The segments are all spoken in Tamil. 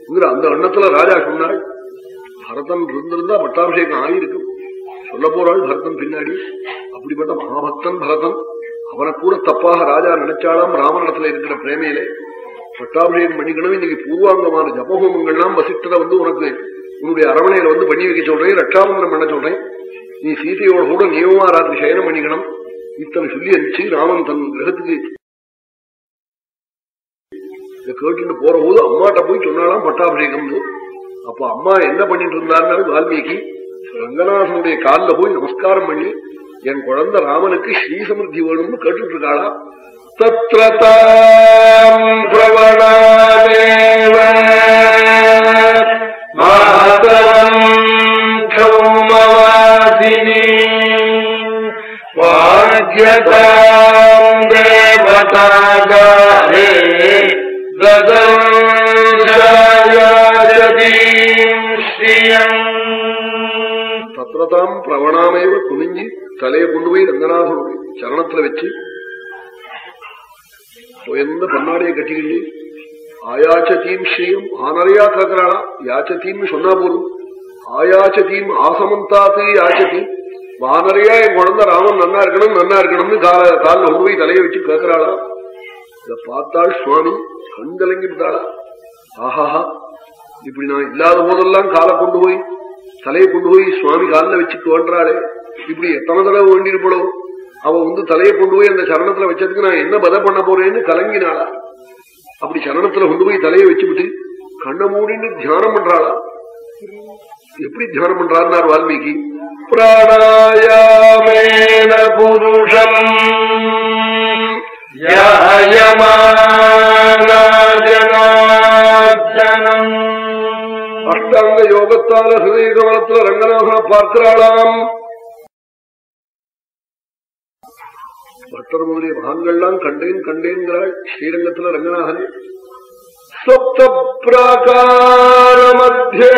அந்த எண்ணத்துல ராஜா சொன்னாள் பரதன் இருந்திருந்தா பட்டாபிஷேகம் ஆயிருக்கும் சொல்ல போறாள் பரதன் பின்னாடி அப்படிப்பட்ட மகாபக்தன் பரதன் அவனை கூட தப்பாக ராஜா நினைச்சாலாம் ராமனிடத்துல இருக்கிற பிரேமையிலே பட்டாபிஷேகம் பண்ணிக்கணும் இன்னைக்கு பூர்வாங்கமான ஜபஹோமங்கள்லாம் வசிஷ்டரை வந்து உனக்கு உன்னுடைய அரவணையில வந்து பண்ணி வைக்க சொல்றேன் ரட்சாபந்தனம் பண்ண சொல்றேன் நீ சீதையோட கூட நியமமா ராத்திரி சயனம் பண்ணிக்கணும் இத்தனை சொல்லி அனுப்பிச்சு ராமன் தன் கிரகத்துக்கு கேட்டுட்டு போற போது அம்மாட்ட போய் சொன்னாலாம் பட்டாபிஷேகம் அப்ப அம்மா என்ன பண்ணிட்டு இருந்தாருனாலும் வால்மீகி ரங்கநாதனுடைய காலில் போய் நமஸ்காரம் பண்ணி என் குழந்தை ராமனுக்கு ஸ்ரீ சமிருத்தி வேணும்னு கேட்டுட்டு இருக்காளா தத்ரதாம் பிரவணாமேவ மாதவம் கௌமவாசினி வாக்கியதாம் தேவதாகாரே தத்ரதாம் பிரவணாமேவ குனிஞ்சி தலையை கொண்டு போய் ரங்கநாதனுடைய சரணத்துல வச்சு உயர்ந்த பன்னாடியை கட்டிக்கிட்டு ஆயாச்சதீம் ஸ்ரீயம் ஆனரையா கேட்கிறாளா யாச்சதீம்னு சொன்னா போதும் ஆயாச்சதீம் ஆசமந்தாத்து யாச்சதீம் வானரையா என் குழந்தை ராமன் நன்னா இருக்கணும் நன்னா இருக்கணும்னு கால காலில் கொண்டு போய் தலையை வச்சு கேட்கிறாளா இத பார்த்தாள் சுவாமி கண்கலங்கி விட்டாளா ஆஹாஹா இப்படி நான் இல்லாத போதெல்லாம் காலை கொண்டு போய் தலையை கொண்டு போய் சுவாமி காலில் வச்சுட்டு வேண்டாளே இப்படி எத்தனை தடவை வேண்டியிருப்படோ அவ வந்து தலையை கொண்டு போய் அந்த சரணத்துல வச்சதுக்கு நான் என்ன பத பண்ண போறேன்னு கலங்கினாளா அப்படி சரணத்துல கொண்டு போய் தலையை வச்சுவிட்டு கண்ணை மூடின்னு தியானம் பண்றாளா எப்படி தியானம் பண்றாருனார் வால்மீகி பிராணாயாமேன புருஷம் அஷ்டாங்க யோகத்தால ஹிருதய கமலத்துல ரங்கநாதனை பார்க்கிறாளாம் பட்டர் முதலிய மகான்கள்லாம் கண்டேன் கண்டேன்கிறாள் ஸ்ரீரங்கத்துல ரங்கநாதனே சப்த பிராகார மத்தியே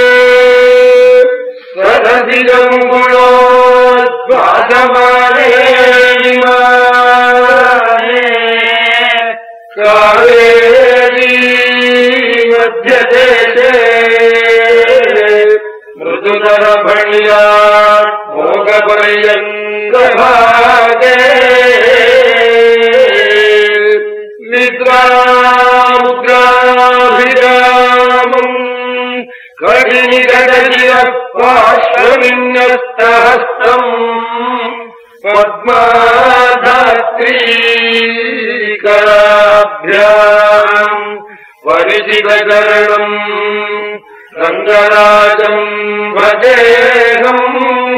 मध्यदेशे मृदुतरभण्या भोगपर्यङ्गभागे निद्रामुद्राभिरामम् कठिनिकटिव पार्श्वविन्यस्तहस्तम् पद्माधात्रीकराभ्याम् परिचितचरणम् रङ्गराजम् भजेहम्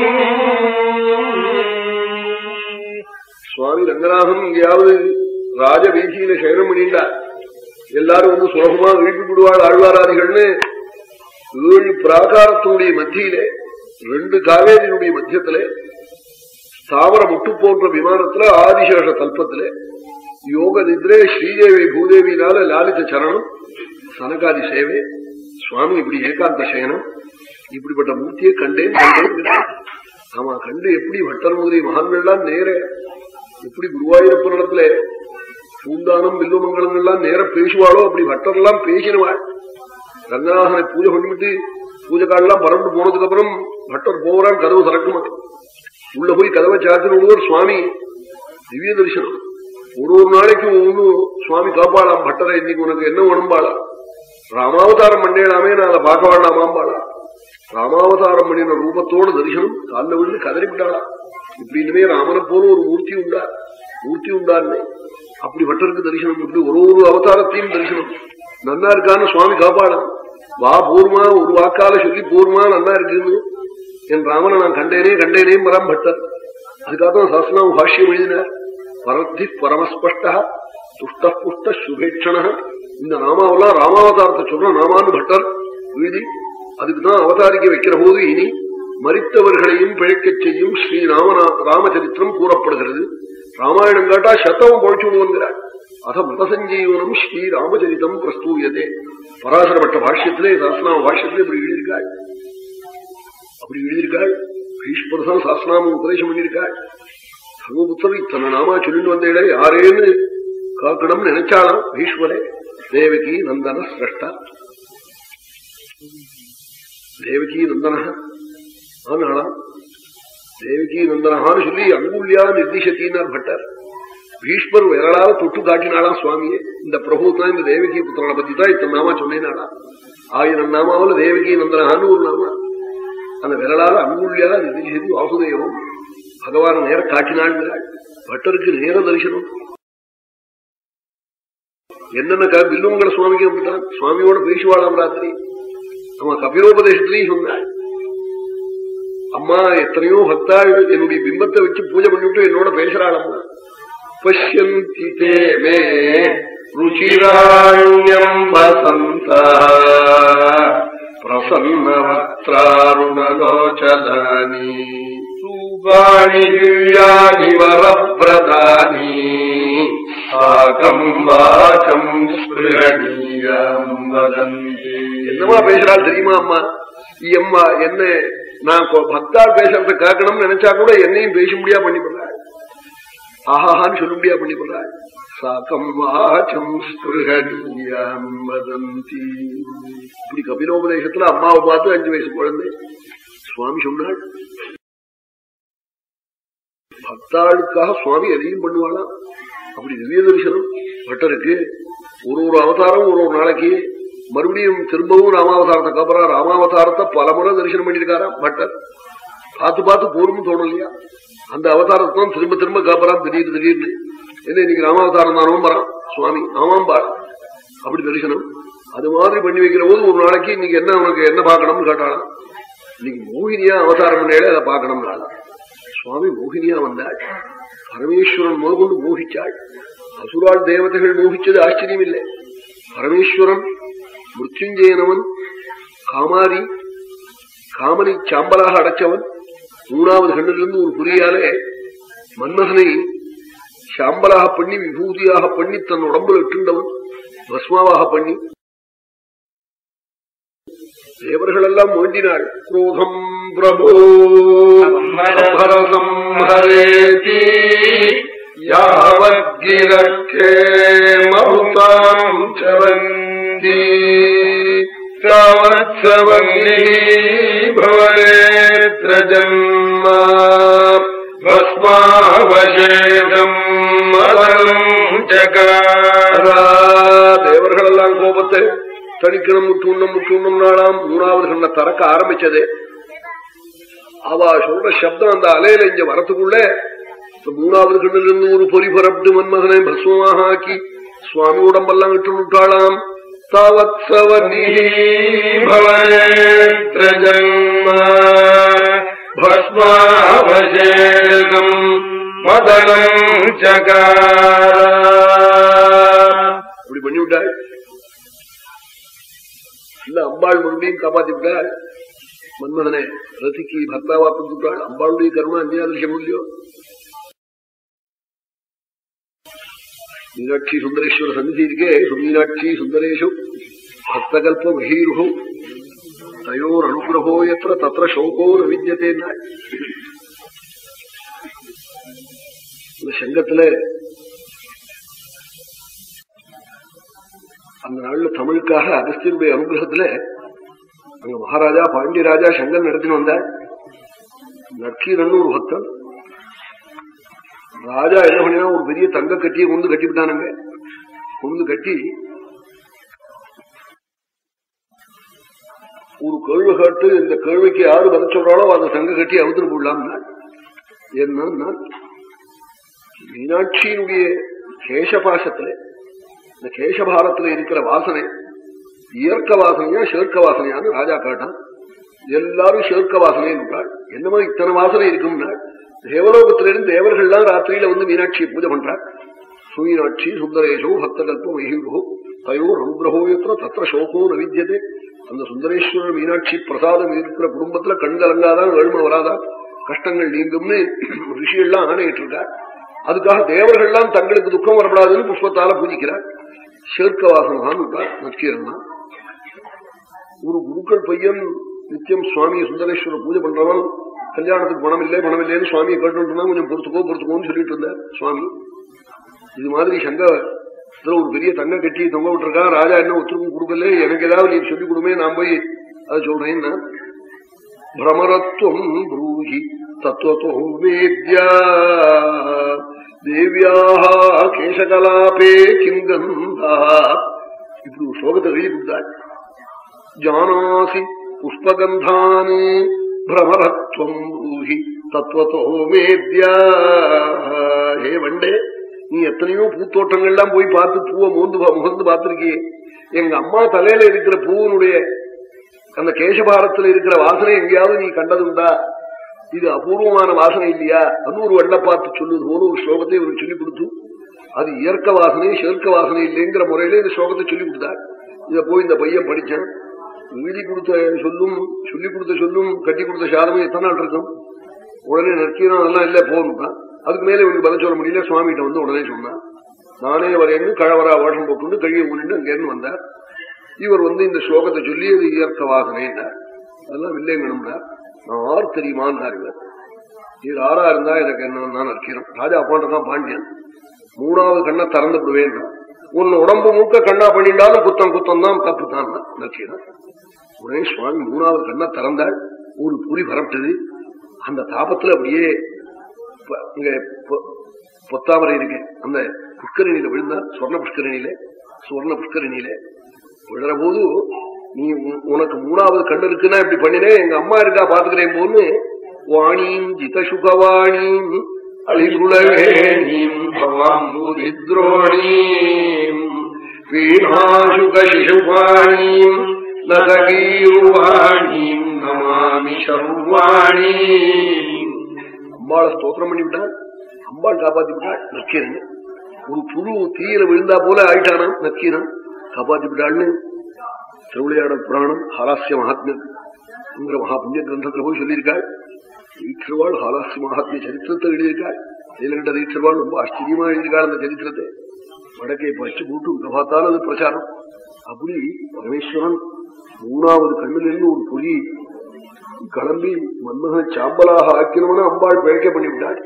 சுவாமி ரங்கநாதன் எங்கேயாவது ராஜவீதியில சயனம் பண்ணிட்டார் எல்லாரும் வந்து சுலபமா எழுப்பி விடுவாள் ஆழ்வாராதிகள்னு ஏழு பிராகாரத்தினுடைய மத்தியிலே ரெண்டு காவேரியினுடைய மத்தியத்திலே ஸ்தாவர முட்டு போன்ற விமானத்துல ஆதிசேஷ தல்பத்திலே யோக நித்ரே ஸ்ரீதேவி பூதேவினால லாலித சரணம் சனகாதி சேவை சுவாமி இப்படி ஏகாந்த சயனம் இப்படிப்பட்ட மூர்த்தியை கண்டேன் கண்டேன் ஆமா கண்டு எப்படி பட்டர் முதலி மகான்கள்லாம் நேர எப்படி குருவாயூரப்பனிடத்துல பூந்தானம் வில்லுமங்கலங்கள்லாம் நேர பேசுவாளோ அப்படி பட்டர் எல்லாம் பேசினவாள் ரங்கநாதனை பூஜை பண்ணிவிட்டு பூஜை காலெல்லாம் பறந்து போனதுக்கு அப்புறம் பட்டர் போகிறான் கதவு திறக்குமா உள்ள போய் கதவை சாத்தின ஒருவர் சுவாமி திவ்ய தரிசனம் ஒரு ஒரு நாளைக்கு ஒண்ணு சுவாமி காப்பாளாம் பட்டரை இன்னைக்கு உனக்கு என்ன வேணும்பாளா ராமாவதாரம் பண்ணேலாமே நான் அதை பார்க்க வேண்டாமாம்பாளா ராமாவதாரம் பண்ணின ரூபத்தோட தரிசனம் காலில் விழுந்து கதறிவிட்டாளா இப்படி இனிமே ராமனை போல ஒரு மூர்த்தி உண்டா மூர்த்தி உண்டான்னு அப்படி பட்டருக்கு தரிசனம் இப்படி ஒரு ஒரு அவதாரத்தையும் தரிசனம் நன்னா இருக்கான்னு சுவாமி காப்பாளாம் வா போர்மா ஒரு வாக்கால சொல்லி போர்மா நன்னா இருக்குன்னு என் ராமனை நான் கண்டேனே கண்டேனே மரம் பட்டர் அதுக்காக சாஸ்திரம் பாஷ்யம் எழுதினார் பரத்தி பரமஸ்பஷ்டா துஷ்ட புஷ்ட சுபேட்சண இந்த நாமாவெல்லாம் ராமாவதாரத்தை சொல்ற நாமான்னு பட்டர் எழுதி அதுக்குதான் அவதாரிக்க வைக்கிற போது இனி மறித்தவர்களையும் பிழைக்கச் செய்யும் ஸ்ரீ ராமநா ராமச்சரித்திரம் கூறப்படுகிறது ராமாயணம் கேட்டா சத்தம் பொழைச்சு விடுவங்கிறார் அத மிருதசஞ்சீவனம் ஸ்ரீ ராமச்சரிதம் பிரஸ்தூயதே பராசரப்பட்ட பாஷ்யத்திலே சாஸ்திராம பாஷ்யத்திலே இப்படி எழுதியிருக்காள் அப்படி எழுதியிருக்காள் பீஷ்மரதான் சாஸ்திராம உபதேசம் பண்ணியிருக்காள் சர்வபுத்தர் இத்தனை நாமா சொல்லிட்டு வந்தேடே யாரேன்னு காக்கணும்னு நினைச்சாலாம் பீஷ்மரே தேவகி நந்தன சிரஷ்டா தேவகி நந்தனஹா ஆனாளா தேவகி நந்தனஹான்னு சொல்லி அங்குல்யா நிர்திஷத்தினார் பட்டார் பீஷ்மர் விரலால தொட்டு காட்டினாளாம் சுவாமியே இந்த பிரபு தான் இந்த தேவகி புத்திரனை பத்தி தான் இத்தனை நாமா சொன்னேனாளா ஆயிரம் நாமாவில் தேவகி நந்தனஹான்னு ஒரு நாமா அந்த விரலால அங்குல்யா நிர்திஷதி வாசுதேவம் பகவான நேர காட்டினாள் பட்டருக்கு நேர தரிசனம் என்னென்ன பில்லுமங்கல சுவாமிக்கு அப்படித்தான் சுவாமியோட பேசுவாளாம் ராத்திரி அவன் கபிலோபதேசத்திலையும் சொன்னாள் அம்மா எத்தனையோ பக்தாள் என்னுடைய பிம்பத்தை வச்சு பூஜை பண்ணிவிட்டு என்னோட பேசுறாள் அம்மா பசியந்தி தே மே ருச்சிராண்யம் வசந்த பிரசன்னவத்ராருணலோச்சலானி ரூபாணி திவ்யானி வரப்பிரதானி சாகம் வாச்சம் ஸ்பிருகணீயம் வதந்தி என்னமா பேசுறாள் தெரியுமா அம்மா ஈ அம்மா என்ன நான் பக்தாள் பேசுறத கேட்கணும்னு நினைச்சா கூட என்னையும் பேச முடியா பண்ணி போடுறாள் ஆஹான்னு சொல்ல முடியா பண்ணி போடுறாள் சாக்கம் வாச்சம் ஸ்பிருகணீயம் வதந்தி இப்படி கபிலோபதேசத்துல அம்மாவை பார்த்து அஞ்சு வயசு குழந்தை சுவாமி சொன்னாள் பக்தாளுக்காக சுவாமி எதையும் பண்ணுவாளாம் அப்படி திவ்ய தரிசனம் பட்டருக்கு ஒரு ஒரு அவதாரம் ஒரு ஒரு நாளைக்கு மறுபடியும் திரும்பவும் ராமாவதாரத்துக்கு அப்புறம் ராமாவதாரத்தை பல முறை தரிசனம் பண்ணிருக்காராம் பட்டர் பார்த்து பார்த்து போரும் தோணலையா அந்த அவதாரத்தை தான் திரும்ப திரும்ப காப்பறான் திடீர்னு திடீர்னு என்ன இன்னைக்கு ராமாவதாரம் தானோ வரான் சுவாமி ஆமாம் பாரு அப்படி தரிசனம் அது மாதிரி பண்ணி வைக்கிற போது ஒரு நாளைக்கு இன்னைக்கு என்ன உனக்கு என்ன பார்க்கணும்னு கேட்டாலாம் இன்னைக்கு மோகினியா அவதாரம் பண்ணாலே அதை பார்க்கணும்னால சுவாமி மோகினியா வந்தாள் பரமேஸ்வரன் முதற்கொண்டு மோகிச்சாள் அசுரால் தேவதைகள் மோகிச்சது ஆச்சரியம் இல்லை பரமேஸ்வரன் மிருத்யுஞ்சயனவன் காமாரி காமனை சாம்பலாக அடைச்சவன் மூணாவது கண்ணிலிருந்து ஒரு குறியாலே மன்மகனை சாம்பலாக பண்ணி விபூதியாக பண்ணி தன் உடம்புல இட்டுண்டவன் பஸ்மாவாக பண்ணி தேவர்கள் எல்லாம் வேண்டினாள் குரோதம் பிரபோ சம்ஹரேதி யாவத்கிரக்கே மருதாம் சவந்தி தாவத்சவந்தி பவரேத்ர ஜன்ம பஸ்மாவசேதம் மதம் ஜகாரா தேவர்கள் எல்லாம் கோபத்தை தணிக்கணும் முட்டுண்ணம் முட்டுண்ணம் நாளாம் மூணாவது கண்ணை திறக்க ஆரம்பிச்சதே அவ சொல்ற சப்தம் அந்த அலையில இங்க வரத்துக்குள்ள மூணாவது கண்ணில் இருந்து ஒரு பொறி பரப்டு மன்மகனை பஸ்மமாக ஆக்கி சுவாமி உடம்பெல்லாம் விட்டு விட்டாளாம் தாவத் பஸ்மாவசேகம் மதனம் சகார அப்படி பண்ணிவிட்டாள் இல்ல அம்பாள் மறுபடியும் காப்பாத்தி விட்டாள் மன்மதனை ரசிக்கு பக்தாவா கொடுத்துட்டாள் அம்பாளுடைய கருணா அந்நியாதிருஷம் இல்லையோ மீனாட்சி சுந்தரேஸ்வர சந்நிதி இருக்கே மீனாட்சி சுந்தரேஷு பக்தகல்ப மகீருஹோ தயோர் அனுகிரகோ எத்த தத்திர சோகோ நவிஜத்தே இந்த சங்கத்துல அந்த நாள்ல தமிழுக்காக அகஸ்தியருடைய அனுகிரகத்துல அங்க மகாராஜா பாண்டியராஜா சங்கர் நடத்தின்னு வந்தார் நக்கீரன் ஒரு பக்தன் ராஜா என்ன பண்ணினா ஒரு பெரிய தங்க கட்டியை கொண்டு கட்டிவிட்டானுங்க கொண்டு கட்டி ஒரு கேள்வி கேட்டு இந்த கேள்விக்கு யாரு பதில் சொல்றாளோ அந்த தங்க கட்டி அவுத்துட்டு போடலாம் என்ன மீனாட்சியினுடைய கேசபாசத்துல இந்த கேசபாரத்துல இருக்கிற வாசனை இயற்க வாசனையா சேர்க்க வாசனையான்னு ராஜா கேட்டான் எல்லாரும் சேர்க்க வாசனை என்றாள் என்னமோ இத்தனை வாசனை இருக்கும்னா தேவலோகத்திலிருந்து தேவர்கள்லாம் ராத்திரியில வந்து மீனாட்சியை பூஜை பண்றாள் சுமீனாட்சி சுந்தரேஷோ பக்தகல்ப மகிழ்வோ தயோ அனுகிரகோ எத்திர தத்திர சோகோ நவித்தியதே அந்த சுந்தரேஸ்வரர் மீனாட்சி பிரசாதம் இருக்கிற குடும்பத்துல கண் கலங்காதான் ஏழ்மை வராதா கஷ்டங்கள் நீங்கும்னு ரிஷியெல்லாம் ஆணையிட்டு இருக்கார் அதுக்காக தேவர்கள்லாம் தங்களுக்கு துக்கம் வரப்படாதுன்னு புஷ்பத்தால பூஜிக்கிறார் சேர்க்க வாசனதான் நக்கீரன் ஒரு குருக்கள் பையன் நித்தியம் சுவாமி சுந்தரேஸ்வரர் பூஜை பண்றவன் கல்யாணத்துக்கு பணம் இல்லை பணம் இல்லைன்னு சுவாமியை கேட்டு கொஞ்சம் பொறுத்துக்கோ பொறுத்துக்கோன்னு சொல்லிட்டு இருந்தார் சுவாமி இது மாதிரி சங்க இதுல ஒரு பெரிய தங்க கட்டி தொங்க விட்டுருக்கான் ராஜா என்ன ஒத்துருக்கும் கொடுக்கல எனக்கு ஏதாவது நீ சொல்லிக் கொடுமே நான் போய் அது சொல்றேன் பிரமரத்துவம் ப்ரூஹி தத்துவத்தோ வேத்யா தேவியாக கேசகலாபே கிங்கந்தா இப்படி ஒரு ஸ்லோகத்தை எழுதி கொடுத்தாள் ஜானாசி புஷ்பகந்தான் பிரமரத்வம் ப்ரூஹி தத்துவத்தோ மேத்யா ஹே வண்டே நீ எத்தனையோ பூத்தோட்டங்கள்லாம் போய் பார்த்து பூவை மோந்து முகந்து பார்த்திருக்கியே எங்க அம்மா தலையில இருக்கிற பூவனுடைய அந்த கேசபாரத்தில் இருக்கிற வாசனை எங்கேயாவது நீ கண்டதுண்டா இது அபூர்வமான வாசனை இல்லையா அது ஒரு வண்ட பார்த்து சொல்லுது போல ஒரு ஸ்லோகத்தை இவருக்கு சொல்லிக் கொடுத்து அது இயற்க வாசனை சேர்க்க வாசனை இல்லைங்கிற முறையில இந்த ஸ்லோகத்தை சொல்லிக் கொடுத்தார் இத போய் இந்த பையன் படிச்சான் எழுதி கொடுத்த சொல்லும் சொல்லி கொடுத்த சொல்லும் கட்டி கொடுத்த சாதமும் எத்தனை நாள் இருக்கும் உடனே நற்கீரம் அதெல்லாம் இல்ல போகணும்தான் அதுக்கு மேல இவனுக்கு பதில் சொல்ல முடியல சுவாமிகிட்ட வந்து உடனே சொன்னான் நானே வரையன்னு கழவரா வேஷம் போட்டு கழிய ஊனிட்டு அங்கேருந்து வந்தார் இவர் வந்து இந்த ஸ்லோகத்தை சொல்லி அது இயற்க வாசனைன்னார் அதெல்லாம் வில்லைங்கணும்னார் நான் ஆறு தெரியுமான்னார் இவர் இவர் ஆறா இருந்தா எனக்கு என்ன நான் நற்கிறோம் ராஜா அப்பாண்டதான் பாண்டியன் மூணாவது கண்ணை திறந்து விடுவேன் உன் உடம்பு மூக்க கண்ணா பண்ணிட்டாலும் குத்தம் குத்தம் தான் தப்பு தான் நற்கிறோம் உடனே சுவாமி மூணாவது கண்ணை திறந்தாள் ஒரு புரி பரப்பிட்டது அந்த தாபத்துல அப்படியே இங்க பொத்தாமரை இருக்கு அந்த புஷ்கரணியில விழுந்தா சொர்ண புஷ்கரணியில சுவர்ண புஷ்கரணியில விழுற போது நீ உனக்கு மூணாவது கண்ணு இருக்குன்னா இப்படி பண்ணினேன் எங்க அம்மா இருக்கா பாத்துக்கிறேன் போன்னு வாணியும் ஜித சுகவாணியும் அழிகுலவேணீம் பவாம்புதித்ரோணீம் வீணாசுக சிசுபாணீம் நதகீருவாணீம் நமாமி சர்வாணீம் அம்பாளை ஸ்தோத்திரம் பண்ணிவிட்டான் அம்பாள் காப்பாத்தி விட்டாள் நக்கீரன் ஒரு புழு தீயில விழுந்தா போல ஆயிட்டானாம் நக்கீரன் காப்பாத்தி விட்டாள்னு திருவிளையாடல் புராணம் ஹாலாசிய மகாத்மியங்கிற மகா புண்ணிய கிரந்தத்துல போய் சொல்லியிருக்காள் ஈற்றவாள் ஹாலாசிய மகாத்மிய சரித்திரத்தை எழுதியிருக்காள் நீலகண்ட தீட்சர்வாள் ரொம்ப ஆச்சரியமா எழுதியிருக்காள் அந்த சரித்திரத்தை வடக்கை பச்சு போட்டு இங்க பார்த்தாலும் அது பிரச்சாரம் அப்படி பரமேஸ்வரன் மூணாவது கண்ணிலிருந்து ஒரு பொலி கிளம்பி மன்மகனை சாம்பலாக ஆக்கினவன அம்பாள் பிழைக்க பண்ணிவிட்டாள்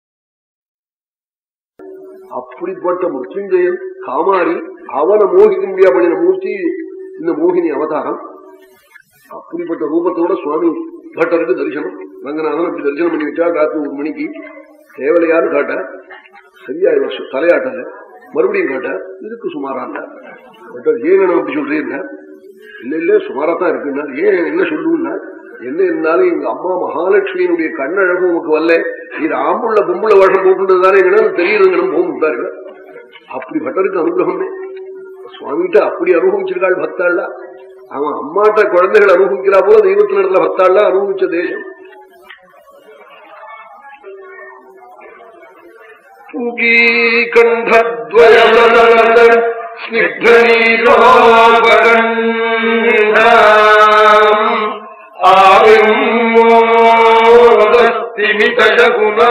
அப்படிப்பட்ட மிருத்யுஞ்சயன் காமாரி அவனை மோகிக்க முடியா பண்ணின மூர்த்தி இந்த மோகினி அவதாரம் அப்படிப்பட்ட ரூபத்தோட சுவாமி பட்டருக்கு தரிசனம் ரங்கநாதன் அப்படி தரிசனம் பண்ணி வச்சா ராத்திரி ஒரு மணிக்கு தேவலையான்னு காட்டார் சரியா வருஷம் தலையாட்டல மறுபடியும் காட்டார் இதுக்கு சுமாராங்க பட்டர் ஏன் வேணும் அப்படி சொல்றீங்க இல்ல இல்ல சுமாராத்தான் இருக்குன்னா ஏன் என்ன சொல்லுன்னா என்ன இருந்தாலும் எங்க அம்மா மகாலட்சுமியினுடைய கண்ணழகும் உனக்கு வரல இது ஆம்புள்ள பொம்புள்ள வருஷம் போட்டுதானே தெரியுதுங்கன்னு போகும்ட்டாரு அப்படி பட்டருக்கு அனுகிரகமே சுவாமிகிட்ட அப்படி அனுபவிச்சிருக்காள் பக்தாள்ல அவன் அம்மாட்ட குழந்தைகள் அனுபவிக்கிறா போல தெய்வத்தின் இடத்துல பக்தாள்ல அனுபவிச்ச தேசம் கண்டத்வய ஸ்னிக்தீரோபகண்ட ஆவிர்மோதஸ்திமிதகுணா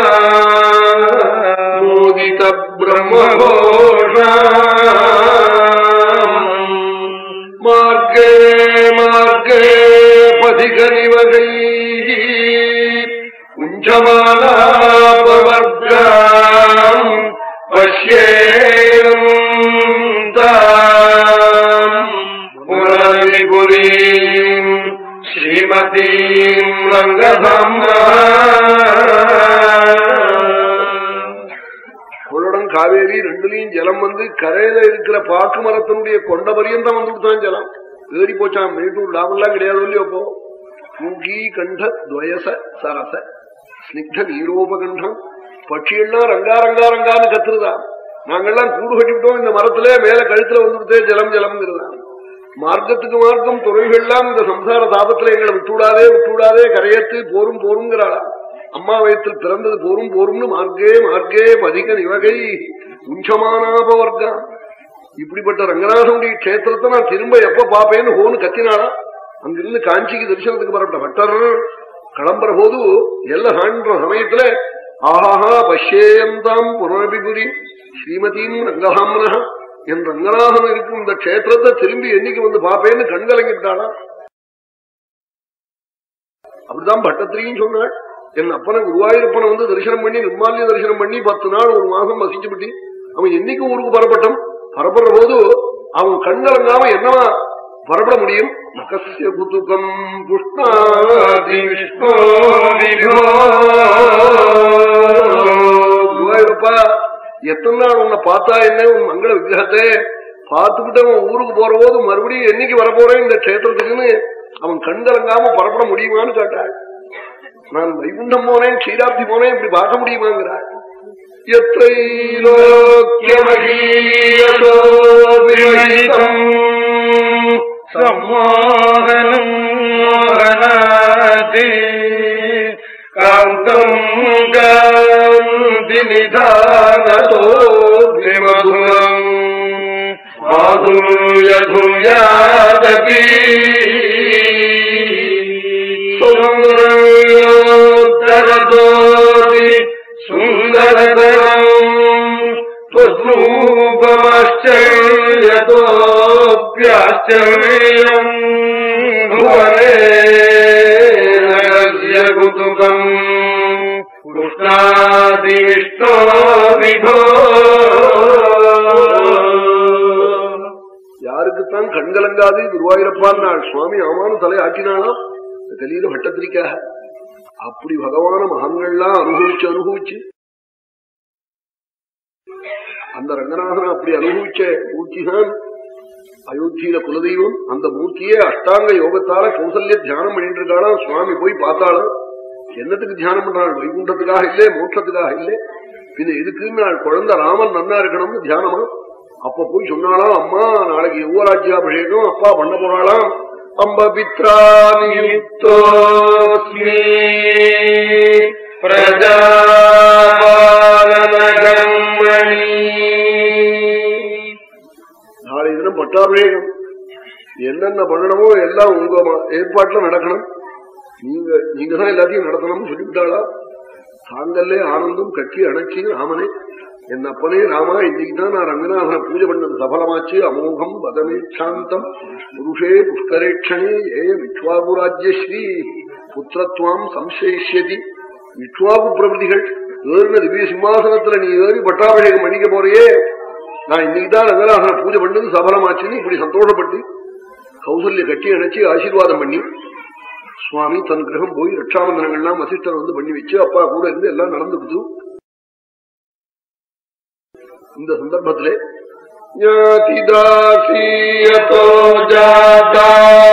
மோதித பிரம்மோஷா மார்க்கே மார்க்கே பதிகனிவகை குஞ்சமானாபவர்காம் பஷ்யேம் புரீம் ஸ்ரீமதீம் கொள்ளடம் காவேரி ரெண்டுலயும் ஜலம் வந்து கரையில இருக்கிற பாக்கு மரத்தினுடைய கொண்ட பரியந்தம் வந்து விட்டான் ஜலம் ஏறி போச்சான் மேட்டூர் லாபம்லாம் கிடையாது இல்லையோ போ பூகி கண்ட துவயச சரச ஸ்னிக்த நீரோபகண்டம் பட்சியெல்லாம் ரங்கா ரங்கா ரங்கான்னு கத்துருதான் நாங்கெல்லாம் கூடு கட்டிவிட்டோம் இந்த மரத்துல மேல கழுத்துல வந்துவிட்டே ஜலம் ஜலம்ங்கிறதான் மார்க்கத்துக்கு மார்க்கம் துறைகள்லாம் இந்த சம்சார தாபத்துல எங்களை விட்டுவிடாதே விட்டுவிடாதே கரையத்து போரும் போருங்கிறாளா அம்மா வயத்தில் பிறந்தது போரும் போரும்னு மார்க்கே மார்க்கே பதிக நிவகை உஞ்சமானாபவர்க்கம் இப்படிப்பட்ட ரங்கநாதனுடைய கஷேத்திரத்தை நான் திரும்ப எப்ப பாப்பேன்னு ஹோன்னு கத்தினாளா அங்கிருந்து காஞ்சிக்கு தரிசனத்துக்கு வரப்பட்ட பட்டர் கிளம்புற போது எல்லாம் ஆண்ட சமயத்துல ஆஹாஹா பஷ்யேயந்தாம் புனரபிபுரி ஸ்ரீமதியும் ரங்கஹாமனா என் ரங்கநாதன் இருக்கும் இந்த கஷேத்திரத்தை திரும்பி என்னைக்கு வந்து பாப்பேன்னு கண்கலங்கிட்டாளா அப்படிதான் பட்டத்திரியும் சொன்னாள் என் அப்பனை குருவாயூரப்பனை வந்து தரிசனம் பண்ணி நிர்மாலிய தரிசனம் பண்ணி பத்து நாள் ஒரு மாசம் வசிச்சு விட்டு அவன் என்னைக்கு ஊருக்கு பரப்பட்டும் பரப்படுற போது அவன் கண்கலங்காம என்னவா பரப்பட முடியும் நகசிய குதுகம் புஷ்ணாதி விஷ்ணோ விபோ குருவாயூரப்பா எத்தனை நாள் உன்னை பார்த்தா என்ன உன் மங்கள விக்கிரகத்தை பார்த்துக்கிட்டு அவன் ஊருக்கு போற போது மறுபடியும் என்னைக்கு வரப்போறேன் இந்த கஷேத்திரத்துக்குன்னு அவன் கண் கலங்காம புறப்பட முடியுமான்னு கேட்டாள் நான் வைகுண்டம் போனேன் க்ஷீராப்தி போனேன் இப்படி பார்க்க முடியுமாங்கிறாள் விமலிதம் சம்மோகனம் மோகனாதி காந்தம் காந்தி நிதானதோ விமதுரம் மாதுர்யதுயாதபி சுந்தரோத்தரதோதி சுந்தரதரம் त्वद्रूपमाश्चर्यतोऽप्याश्चर्यम् भुवने नगस्य कुतुकम् कृष्णादिविष्णो विभो யாருக்குத்தான் கண் கலங்காது குருவாயூரப்பான் நாள் சுவாமி ஆமானு தலை ஆக்கினாலாம் தெளியில பட்டத்திரிக்காக அப்படி பகவான மகன்கள்லாம் அனுபவிச்சு அனுபவிச்சு அந்த ரங்கநாதன் அப்படி அனுபவிச்ச மூர்த்திதான் அயோத்தியில குலதெய்வம் அந்த மூர்த்தியே அஷ்டாங்க யோகத்தால கௌசல்ய தியானம் பண்ணிட்டு இருக்காளாம் சுவாமி போய் பார்த்தாலும் என்னத்துக்கு தியானம் பண்றாள் வைகுண்டத்துக்காக இல்லே மோட்சத்துக்காக இல்லே பின்ன எதுக்குன்னு நாள் குழந்தை ராமன் நன்னா இருக்கணும்னு தியானமா அப்ப போய் சொன்னாலாம் அம்மா நாளைக்கு யுவராஜ்யாபிஷேகம் அப்பா பண்ண போறாளாம் அம்ப பித்ரானியுக்தோஸ்மி பிரஜாபாலனகர்மணி நாளை தினம் பட்டாபிஷேகம் என்னென்ன பண்ணணுமோ எல்லாம் உங்க ம- ஏற்பாட்டுல நடக்கணும் நீங்க நீங்க தான் எல்லாத்தையும் நடத்தணும்னு சொல்லிவிட்டாளா தாங்கல்லே ஆனந்தம் கட்டி அணைச்சி ராமனே என் அப்பனே ராமா இன்னைக்கு தான் நான் ரங்கநாதனை பூஜை பண்ணது சபலமாச்சு அமோகம் வதமேச்சாந்தம் புருஷே புஷ்கரேட்சணே ஏய விஸ்வாபுராஜ்யஸ்ரீ புத்திரத்துவம் சம்சயிஷ்யதி விஸ்வாபு பிரபதிகள் ஏறின திவ்ய சிம்மாசனத்துல நீ ஏறி பட்டாபிஷேகம் பண்ணிக்க போறியே நான் இன்னைக்கு தான் ரங்கநாதனை பூஜை பண்ணது சபலமாச்சுன்னு இப்படி சந்தோஷப்பட்டு கௌசல்ய கட்டி அணைச்சு ஆசீர்வாதம் பண்ணி சுவாமி தன் கிரகம் போய் ரட்சாபந்தனங்கள்லாம் வசிஷ்டர் வந்து பண்ணி வச்சு அப்பா கூட இருந்து எல்லாம் நடந்துக்குது இந்த சந்தர்ப்பத்திலே ஞாதிதாசீயதோ ஜாதா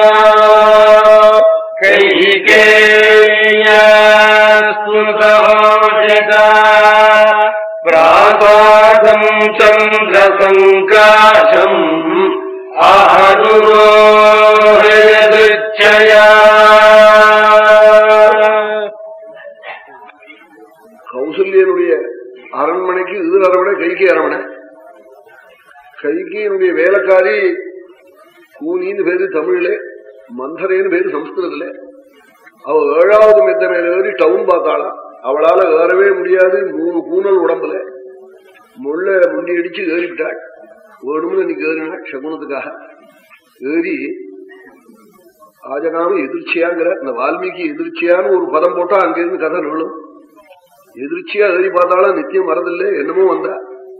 கைகேயஸ்துதோஜிதா பிராசாதம் சந்திரசங்காசம் ஆருரோஹயதுச்சயா கௌசல்யனுடைய அரண்மனைக்கு எதிர் அரவணை கைகி அரவணை கைகியினுடைய வேலைக்காரி கூனின்னு பேரு தமிழ்ல மந்தரேன்னு பேரு சம்ஸ்கிருதத்துல அவ ஏழாவது மெத்த மேல ஏறி டவுன் பார்த்தாளா அவளால ஏறவே முடியாது மூணு கூனல் உடம்புல முள்ள முண்டி அடிச்சு ஏறிவிட்டாள் வேணும்னு இன்னைக்கு ஏறினாள் சகுனத்துக்காக ஏறி ஆஜகாம எதிர்ச்சியாங்கிற இந்த வால்மீகி எதிர்ச்சியான்னு ஒரு பதம் போட்டா அங்கிருந்து கதை நூலும் எதிர்ச்சியா ஏறி பார்த்தாலும் நித்தியம் வரதில்லை என்னமோ வந்தா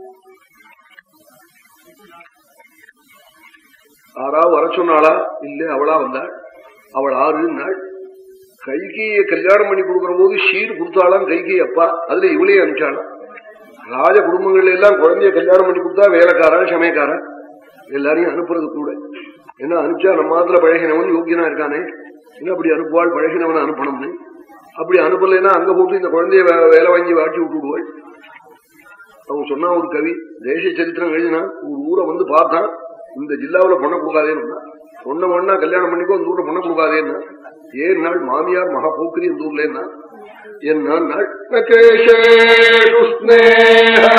ஆறா வர சொன்னாளா இல்ல அவளா வந்தாள் அவள் ஆறு நாள் கைகிய கல்யாணம் பண்ணி கொடுக்கிற போது ஷீர் கொடுத்தாளாம் கைகி அப்பா அதுல இவளே அனுப்பிச்சாளாம் ராஜ குடும்பங்கள்ல எல்லாம் குழந்தைய கல்யாணம் பண்ணி கொடுத்தா வேலைக்காரன் சமயக்காரன் எல்லாரையும் அனுப்புறது கூட என்ன அனுப்பிச்சா நம்ம மாத்திர பழகினவன் யோக்கியனா இருக்கானே என்ன அப்படி அனுப்புவாள் பழகினவனை அனுப்பணும்னு அப்படி அனுப்பலைன்னா அங்க போட்டு இந்த குழந்தைய வே- வேலை வாங்கி வாட்டி விட்டு விடுவாள் அவன் சொன்னா ஒரு கவி தேச சரித்திரம் எழுதினா ஒரு ஊரை வந்து பார்த்தான் இந்த ஜில்லாவுல பொண்ணை கொடுக்காதேன்னு பொண்ணை ஒண்ணா கல்யாணம் பண்ணிக்கோ இந்த ஊர்ல பொண்ணை கொடுக்காதேன்னா ஏன் நாள் மாமியார் மகா போக்கிரி இந்த ஊர்ல என்ன என்ன நாள் நகேஷேஷு ஸ்நேஹ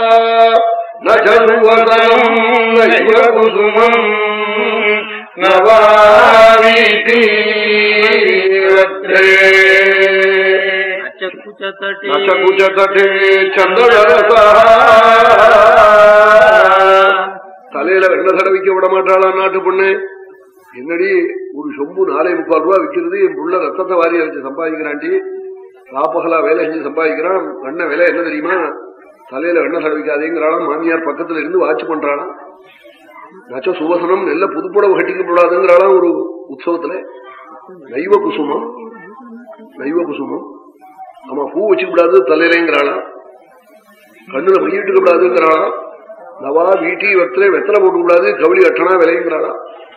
நஜன்வதனம் நைவ குசுமம் நவாவீதி நச்சகுச்சதே சந்திரரச தலையில வெண்ண தடவிக்க விட மாட்டாளா நாட்டு பொண்ணு என்னடி ஒரு சொம்பு நாலே முக்கால் ரூபா விக்கிறது என் புள்ள ரத்தத்தை வாரி அரைச்சு சம்பாதிக்கிறாண்டி ராப்பகலா வேலை செஞ்சு சம்பாதிக்கிறான் வெண்ண விலை என்ன தெரியுமா தலையில வெண்ண தடவிக்காதேங்கிறாளாம் மாமியார் பக்கத்துல இருந்து வாட்ச் பண்றாளாம் நச்ச சுவசனம் நெல்ல புதுப்புடவை கட்டிக்கப்படாதுங்கிறாளாம் ஒரு உற்சவத்துல நைவ குசுமம் நைவ குசுமம் ஆமா பூ வச்சுக்கூடாது தலையிலேங்கிறாளா கண்ணுல மையிட்டு கூடாதுங்கிறாளா நவா வீட்டி வெத்தலை வெத்தலை போட்டு கூடாது கவலி கட்டணா விலைங்கிறாளா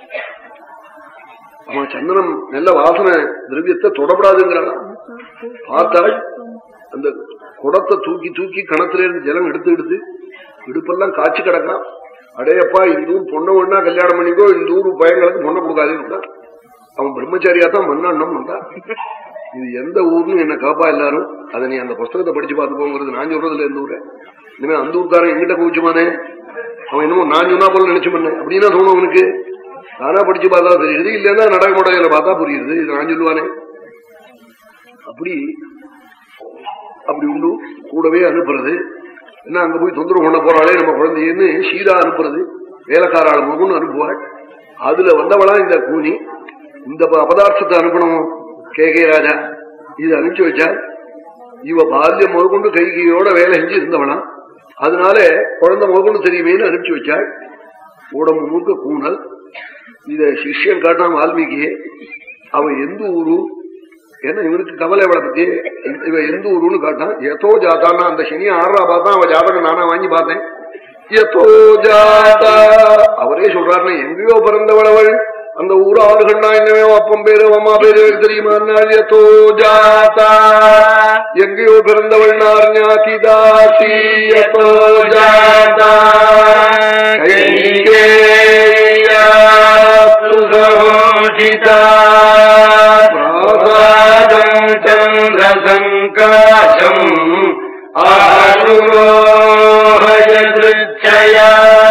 ஆமா சந்தனம் நல்ல வாசனை திரவியத்தை தொடப்படாதுங்கிறாளா பார்த்தாள் அந்த குடத்தை தூக்கி தூக்கி கணத்துல இருந்து ஜலம் எடுத்து எடுத்து இடுப்பெல்லாம் காய்ச்சி கிடக்கான் அடையப்பா இந்த ஊர் பொண்ணை ஒண்ணா கல்யாணம் பண்ணிக்கோ இந்த ஊர் பையங்களுக்கு பொண்ணை கொடுக்காதுன்னு அவன் பிரம்மச்சாரியா தான் மண்ணாண்டம் வந்தா இது எந்த ஊர்னு என்ன காப்பா எல்லாரும் அதை நீ அந்த புஸ்தகத்தை படிச்சு பார்த்து போங்கிறது நான் சொல்றதுல எந்த ஊரு இனிமே அந்த ஊர்க்காரன் எங்கிட்ட குவிச்சுமானே அவன் என்னமோ நான் சொன்னா போல நினைச்சு பண்ணேன் அப்படின்னா தோணும் அவனுக்கு நானா படிச்சு பார்த்தா தெரியுது இல்லைன்னா நடக்க மாட்டேங்கிற பார்த்தா புரியுது இது நான் சொல்லுவானே அப்படி அப்படி உண்டு கூடவே அனுப்புறது என்ன அங்க போய் தொந்தரவு பண்ண போறாளே நம்ம குழந்தைன்னு ஷீரா அனுப்புறது வேலைக்காராள் முகம்னு அனுப்புவாள் அதுல வந்தவளா இந்த கூனி இந்த பதார்த்தத்தை அனுப்பணும் கே கே ராஜா இது அனுப்பிச்சு வச்சா இவ பால்யம் முதற்கொண்டு கைகையோட வேலை செஞ்சு இருந்தவனா அதனால குழந்தை முதற்கொண்டு தெரியுமேனு அனுப்பிச்சு வச்சாள் உடம்பு முழுக்க கூணல் இத சிஷ்யன் காட்டான் வால்மீகியே அவன் எந்த ஊரு ஏன்னா இவனுக்கு கவலை அவளை பத்தி இவ எந்த ஊருன்னு காட்டான் எத்தோ ஜாத்தான்னா அந்த சனி ஆறா பார்த்தா அவன் ஜாதகம் நானா வாங்கி பார்த்தேன் எத்தோ ஜாதா அவரே சொல்றாருன்னு எங்கேயோ பிறந்தவளவள் அந்த ஊர் ஆறு கண்ணா என்னவே அப்பம் பேரு அம்மா பேரு தெரியுமா எத்தோ ஜாதா எங்கேயோ பிறந்தவள் நார் ஞாதி தாசி எத்தோ ஜாதா பிரசாதம் சந்திரசங்காசம் ஆருரோஹயதிருச்சயா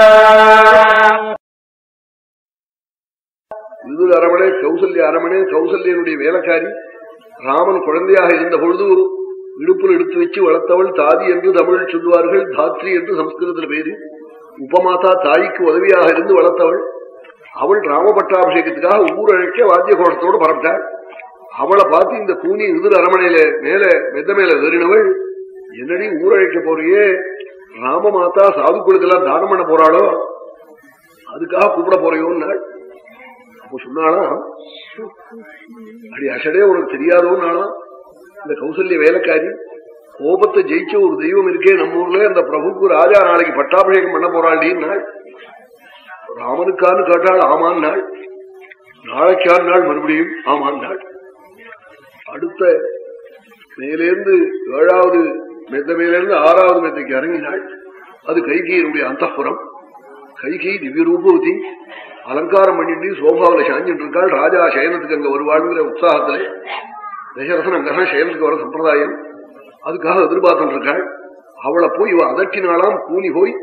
இது அரமணே கௌசல்ய அரமணே கௌசல்யனுடைய வேலைக்காரி ராமன் குழந்தையாக இருந்த பொழுது ஒரு இடுப்பில் எடுத்து வச்சு வளர்த்தவள் தாதி என்று தமிழில் சொல்லுவார்கள் தாத்ரி என்று சம்ஸ்கிருதத்தில் பேரு உபமாதா தாய்க்கு உதவியாக இருந்து வளர்த்தவள் அவள் ராம பட்டாபிஷேகத்துக்காக ஊரழைக்க வாத்திய கோஷத்தோடு பரப்பிட்டாள் அவளை பார்த்து இந்த கூனி எதிர் அரமனையில மேல மெத்த மேல ஏறினவள் என்னடி ஊரழைக்க போறியே ராம மாதா சாதுக்களுக்கெல்லாம் தானம் பண்ண போறாளோ அதுக்காக கூப்பிட போறையோன்னாள் அப்போ சொன்னாளா அடி அசடே உனக்கு தெரியாதோன்னாளா இந்த கௌசல்ய வேலைக்காரி கோபத்தை ஜெயிச்ச ஒரு தெய்வம் இருக்கே நம்ம ஊர்ல அந்த பிரபுக்கு ராஜா நாளைக்கு பட்டாபிஷேகம் பண்ண போறாள்டின்னாள் ராமனுக்கான்னு கேட்டாள் ஆமான் நாள் நாளைக்கான் நாள் மறுபடியும் ஆமான் நாள் அடுத்த மேலேருந்து ஏழாவது மெத்த மேலிருந்து ஆறாவது மெத்தைக்கு இறங்கினாள் அது கைகையினுடைய அந்தப்புறம் கைகை திவ்ய ரூபவதி அலங்காரம் பண்ணிட்டு சோபாவில சாஞ்சிட்டு இருக்காள் ராஜா சயனத்துக்கு அங்க வருவாளுங்கிற உற்சாகத்துல தசரசன் அங்கதான் சயனத்துக்கு வர சம்பிரதாயம் அதுக்காக எதிர்பார்த்துட்டு இருக்காள் அவளை போய் இவ அதட்டினாலாம் கூனி போய்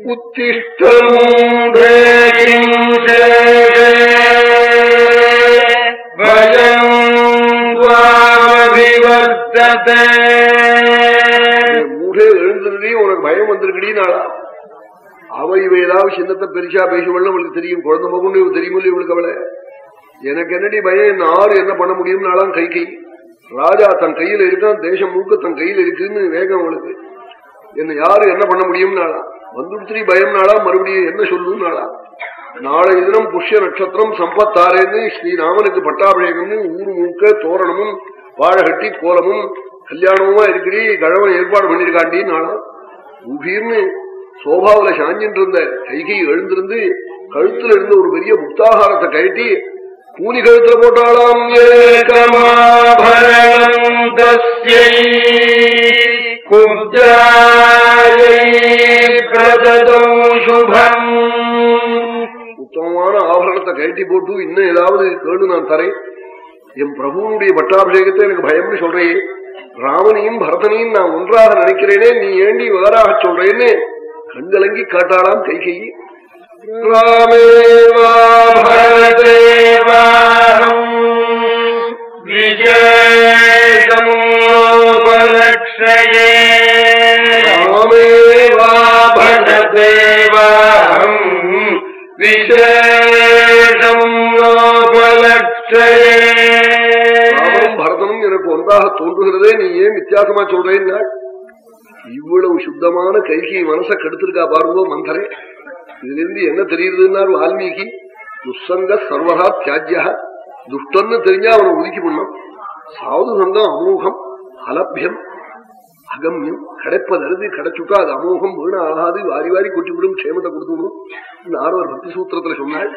மூடே எழுந்துருடி உனக்கு பயம் வந்திருக்கடி நாளா அவ இவ ஏதாவது சின்னத்தை பெருசா பேசுவள்ள அவளுக்கு தெரியும் குழந்தை மகுண்டு இவ தெரியுமில்ல இவளுக்கு அவளை எனக்கு என்னடி பயம் என்ன ஆறு என்ன பண்ண முடியும் நாளாம் கை கை ராஜா தன் கையில இருக்கான் தேசம் முழுக்க தன் கையில இருக்குன்னு வேகம் அவளுக்கு என்ன யாரு என்ன பண்ண முடியும் நாளா வந்துடுத்திரி பயம் நாளா மறுபடியும் என்ன சொல்லும் நாளா நாளை தினம் புஷ்ய நட்சத்திரம் சம்பத்தாரேன்னு ஸ்ரீராமனுக்கு பட்டாபிஷேகம்னு ஊரு முழுக்க தோரணமும் வாழகட்டி கோலமும் கல்யாணமுமா இருக்கிறீ கழவன் ஏற்பாடு பண்ணிருக்காண்டி நாளா உபீர்னு சோபாவில சாஞ்சிட்டு இருந்த கைகை எழுந்திருந்து கழுத்துல இருந்த ஒரு பெரிய முக்தாகாரத்தை கழட்டி கூலி கழுத்துல போட்டாளாம் ஏகமாபரணம் தஸ்யை குப்ஜாயை பிரததோ சுபம் உத்தமமான ஆபரணத்தை கழட்டி போட்டு இன்னும் ஏதாவது கேடு நான் தரேன் என் பிரபுவனுடைய பட்டாபிஷேகத்தை எனக்கு பயம்னு சொல்றேன் ராமனையும் பரதனையும் நான் ஒன்றாக நினைக்கிறேனே நீ ஏண்டி வேறாக சொல்றேன்னு கண்கலங்கி காட்டாளாம் கை கை ராமேவா பரதேவாஹம் விஜேஷமோபலக்ஷயே ராமேவா பரதேவாஹம் விசேஷம் நோபலக்ஷயே ராமனும் பரதனும் எனக்கு ஒன்றாக தோன்றுகிறதே நீ ஏன் வித்தியாசமா சொல்றேன்னா இவ்வளவு சுத்தமான கைகி மனச கெடுத்திருக்கா பாருங்கோ மந்தரே இதுல இருந்து என்ன தெரியுதுன்னார் வால்மீகி துசங்க சர்வகா தியாஜ்யா துஷ்டன்னு தெரிஞ்சா அவனை ஒதுக்கி பண்ணும் சாது சங்கம் அமோகம் அலபியம் அகமியம் கிடைப்பதருது கிடைச்சுட்டா அது அமோகம் வீண ஆகாது வாரி வாரி கொட்டிவிடும் க்ஷேமத்தை கொடுத்துடும் ஆரவர் பக்தி சூத்திரத்துல சொன்னாள்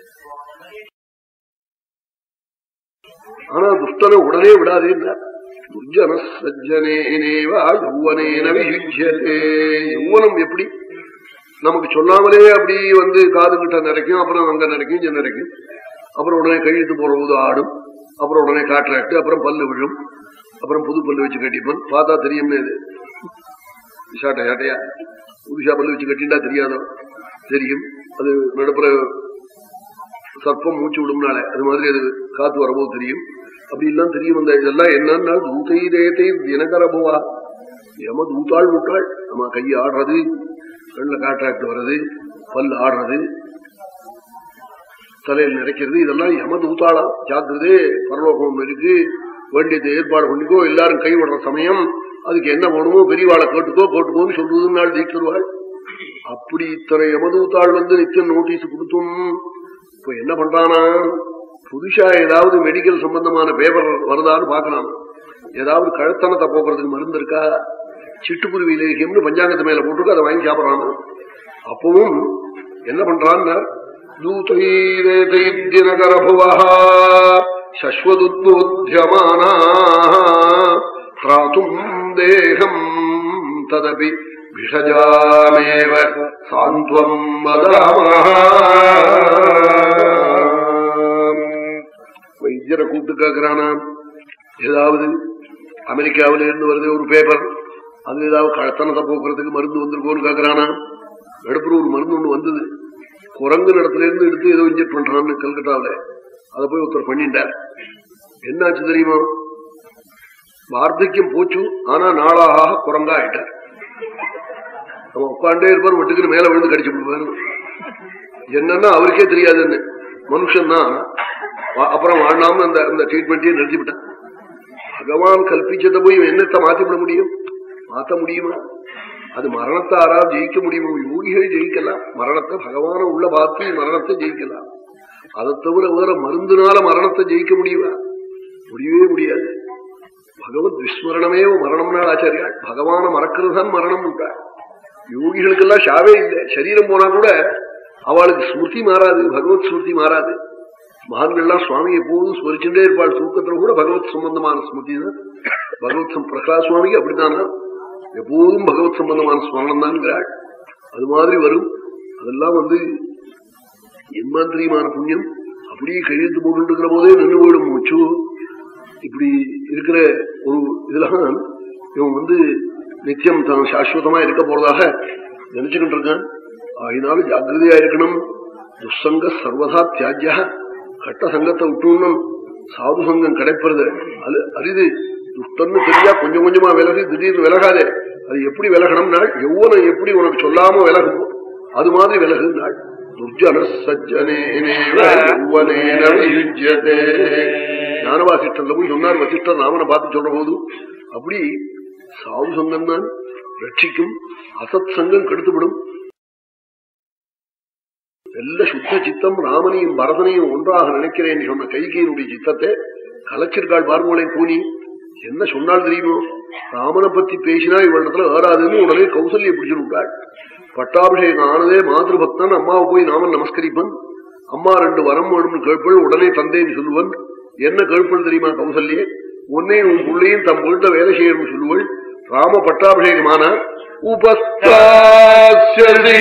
ஆனா துஷ்டனை உடனே விடாதே துர்ஜன சஜ்ஜனேனேவா யௌவனேன வியுஜ்யதே யௌவனம் எப்படி நமக்கு சொல்லாமலே அப்படி வந்து காது கிட்ட நிறைக்கும் அப்புறம் அங்க நிறைக்கும் இங்க நிறைக்கும் அப்புறம் உடனே கழித்து போற போது ஆடும் அப்புறம் உடனே காற்றாட்டு அப்புறம் பல்லு விழும் அப்புறம் புது பல்லு வச்சு கட்டிப்பன் பார்த்தா தெரியும்னு இது ஷாட்டை ஷாட்டையா புதுசா பல்லு வச்சு கட்டிண்டா தெரியாதோ தெரியும் அது நடுப்புற சர்ப்பம் மூச்சு விடும்னால அது மாதிரி அது காத்து வரபோது தெரியும் அப்படி எல்லாம் தெரியும் அந்த இதெல்லாம் என்னன்னா தூத்தை தேத்தை தினகரபுவா ஏமா தூத்தாள் முட்டாள் நம்ம கை ஆடுறது கண்ணுல காற்றாக்ட் வர்றது பல் ஆடுறது தலையில் நிறைக்கிறது இதெல்லாம் யம தூத்தாளாம் ஜாக்கிரதே பரலோகம் இருக்கு வேண்டியது ஏற்பாடு பண்ணிக்கோ எல்லாரும் கை விடுற சமயம் அதுக்கு என்ன வேணுமோ பெரியவாளை கேட்டுக்கோ கேட்டுக்கோன்னு சொல்றதுன்னு நாள் ஜெயிச்சிருவாள் அப்படி இத்தனை யமதூத்தாள் வந்து நித்தியம் நோட்டீஸ் கொடுத்தும் இப்ப என்ன பண்றானா புதுசா ஏதாவது மெடிக்கல் சம்பந்தமான பேப்பர் வருதான்னு பாக்கலாம் ஏதாவது கழுத்தனத்தை போக்குறதுக்கு மருந்து இருக்கா சிட்டுக்குருவி லேகியம்னு பஞ்சாங்கத்து மேல போட்டுருக்கு அதை வாங்கி சாப்பிடறான் அப்பவும் என்ன பண்றான்னு தூதைரபுவா சஸ்வதுத்போத்தியமானா திராத்தும் தேகம் ததபி விஷஜாமேவ சாந்த்வம் வைத்தியரை கூப்பிட்டு கேட்கிறானா ஏதாவது அமெரிக்காவில இருந்து வருது ஒரு பேப்பர் அது ஏதாவது கழத்தனத்தை போக்குறதுக்கு மருந்து வந்திருக்கோன்னு கேட்கிறானா நடுப்புற ஒரு மருந்து ஒண்ணு வந்தது குரங்கு இடத்துல இருந்து எடுத்து ஏதோ இன்ஜெக்ட் பண்றான்னு கல்கட்டாவில அதை போய் ஒருத்தர் பண்ணிட்டார் என்னாச்சு தெரியுமா வார்த்தக்கியம் போச்சு ஆனா நாளாக குரங்கா ஆயிட்டார் நம்ம உட்காண்டே இருப்பார் ஒட்டுக்குன்னு மேல விழுந்து கடிச்சு விடுவாரு என்னன்னா அவருக்கே தெரியாதுன்னு மனுஷன் தான் அப்புறம் வாழ்நாம அந்த அந்த ட்ரீட்மெண்ட்டையும் நிறுத்திவிட்டான் பகவான் கல்பிச்சதை போய் என்னத்தை மாத்திவிட முடியும் மாத்த முடியுமா அது மரணத்தை யாராவது ஜெயிக்க முடியுமோ யோகிகள் ஜெயிக்கலாம் மரணத்தை பகவான உள்ள பார்த்து மரணத்தை ஜெயிக்கலாம் அதை தவிர வேற மருந்துனால மரணத்தை ஜெயிக்க முடியுமா முடியவே முடியாது பகவத் விஸ்மரணமே மரணம்னால் ஆச்சாரியாள் பகவான மறக்கிறது தான் மரணம் உண்டா யோகிகளுக்கெல்லாம் ஷாவே இல்லை சரீரம் போனா கூட அவளுக்கு ஸ்மிருதி மாறாது பகவத் ஸ்மிருதி மாறாது மகான்கள்லாம் சுவாமி எப்போதும் ஸ்மரிச்சுட்டே இருப்பாள் தூக்கத்துல கூட பகவத் சம்பந்தமான ஸ்மிருதி தான் பகவத் பிரகாஷ் சுவாமிக்கு அப்படித்தானா எப்போதும் பகவத் சம்பந்தமான ஸ்மரணம் தான்ங்கிறாள் அது மாதிரி வரும் அதெல்லாம் வந்து என்மாந்திரியமான புண்ணியம் அப்படியே கையெழுத்து போட்டு இருக்கிற போதே நின்று போயிடும் மூச்சு இப்படி இருக்கிற ஒரு இதெல்லாம் இவன் வந்து நித்தியம் தான் சாஸ்வதமா இருக்க போறதாக நினைச்சுக்கிட்டு இருக்கான் அதனால ஜாகிரதையா இருக்கணும் துசங்க சர்வதா தியாஜ்யா கட்ட சங்கத்தை விட்டுணும் சாது சங்கம் கிடைப்பது அது அரிது துஷ்டன்னு தெரியா கொஞ்சம் கொஞ்சமா விலகு திடீர்னு விலகாதே அது எப்படி விலகணும் நாள் எவ்வளவு எப்படி உனக்கு சொல்லாம விலகும் அது மாதிரி விலகு நாள் துர்ஜன சஜ்ஜனே ஞானவாசிஷ்டர்ல போய் சொன்னார் வசிஷ்டர் ராமனை பார்த்து சொல்ற போது அப்படி சாது சங்கம் தான் ரட்சிக்கும் அசத் சங்கம் கெடுத்துவிடும் நல்ல சுத்த சித்தம் ராமனையும் பரதனையும் ஒன்றாக நினைக்கிறேன் சொன்ன கைகையினுடைய சித்தத்தை கலைச்சிருக்காள் பார்மோளை கூனி என்ன சொன்னால் தெரியுமோ ராமனை பத்தி பேசினா இவளிடத்துல ஏறாதுன்னு உடனே கௌசல்ய பிடிச்சிருக்காள் பட்டாபிஷேகம் ஆனதே மாதிரி பக்தன் அம்மாவை போய் நாமன் நமஸ்கரிப்பன் அம்மா ரெண்டு வரம் வேணும்னு கேட்பள் உடனே தந்தேன்னு சொல்லுவன் என்ன கேட்பள் தெரியுமா கௌசல்யே உன்னையும் உன் பிள்ளையும் தம் வீட்டுல வேலை செய்யணும்னு சொல்லுவள் ராம பட்டாபிஷேகமான उपस्थास्यसि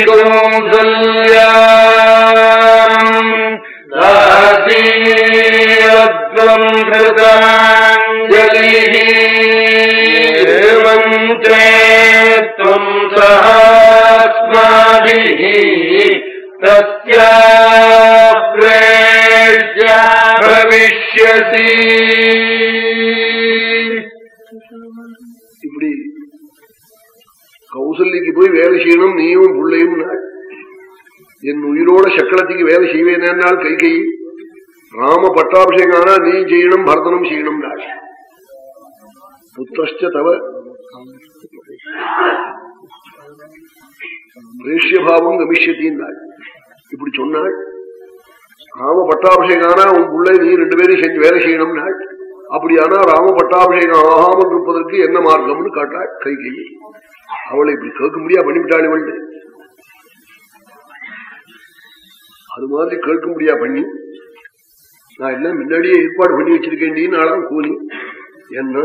कौसल्याम् दासीवत्वम् कृताञ्जलिः एवम् च त्वम् सहास्माभिः तस्या प्रेष्य भविष्यसि இப்படி கௌசல்யக்கு போய் வேலை செய்யணும் நீயும் பிள்ளையும் நாள் என் உயிரோட சக்கரத்துக்கு வேலை செய்வேனால் கை கை ராம பட்டாபிஷேகம் ஆனா நீ செய்யணும் பரதனம் செய்யணும் நாள் புத்திரஷ்ட தவ பிரேஷ்யபாவம் கமிஷத்தின் நாள் இப்படி சொன்னாள் ராம பட்டாபிஷேகானா உன் பிள்ளை நீ ரெண்டு பேரும் செஞ்சு வேலை செய்யணும்னா அப்படியானா ராம பட்டாபிஷேகம் ஆகாமல் இருப்பதற்கு என்ன மார்க்கம்னு காட்டாள் கை கை அவளை இப்படி கேட்க முடியா பண்ணிவிட்டாள் இவள் அது மாதிரி கேட்க முடியா பண்ணி நான் எல்லாம் முன்னாடியே ஏற்பாடு பண்ணி வச்சிருக்கேன் நாளாம் கூலி என்ன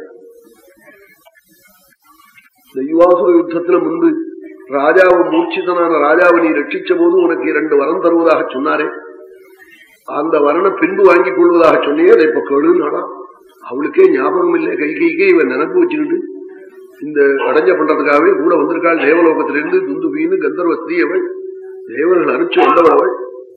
தெய்வாசுர யுத்தத்துல முன்பு ராஜாவை மூர்ச்சிதனான ராஜாவை நீ ரட்சிச்ச போது உனக்கு இரண்டு வரம் தருவதாக சொன்னாரே அந்த வரனை பின்பு வாங்கிக் கொள்வதாக சொன்னே அதை இப்ப கேளுனாடா அவளுக்கே ஞாபகம் இல்லை கை கைக்கே இவன் நினப்பு வச்சுக்கிட்டு இந்த அடைஞ்ச பண்றதுக்காகவே கூட வந்திருக்காள் தேவலோகத்திலிருந்து துந்துபின்னு கந்தர்வ ஸ்திரீ அவள் தேவர்கள் அனுப்பிச்சு வந்தவள் அவள்